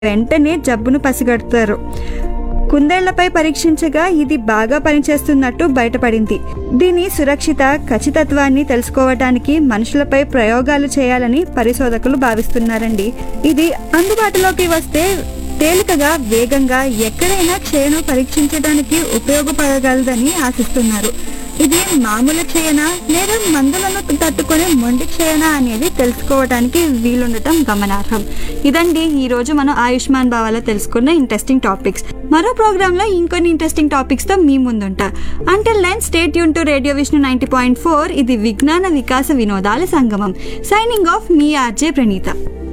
వెంటనే జబ్బును పసిగడతారు కుందేళ్లపై పరీక్షించగా ఇది బాగా పనిచేస్తున్నట్టు బయటపడింది దీని సురక్షిత ఖచ్చితత్వాన్ని తెలుసుకోవటానికి మనుషులపై ప్రయోగాలు చేయాలని పరిశోధకులు భావిస్తున్నారండి ఇది అందుబాటులోకి వస్తే తేలికగా వేగంగా ఎక్కడైనా క్షయను పరీక్షించడానికి ఉపయోగపడగలదని ఆశిస్తున్నారు ఇది మామూలు క్షయన లేదా మందులను తట్టుకునే మొండి క్షయన అనేది తెలుసుకోవడానికి వీలుండటం గమనార్హం ఇదండి ఈ రోజు మనం ఆయుష్మాన్ భావాలో తెలుసుకున్న ఇంట్రెస్టింగ్ టాపిక్స్ మరో ప్రోగ్రామ్ లో ఇంకొన్ని ఇంట్రెస్టింగ్ టాపిక్స్ తో మీ ముందుంటా అంటిల్ లెన్ స్టేట్ యూన్ to radio Vishnu ninety point four ఇది విజ్ఞాన వికాస వినోదాల సంగమం సైనింగ్ ఆఫ్ మీ ఆర్జే ప్రణీత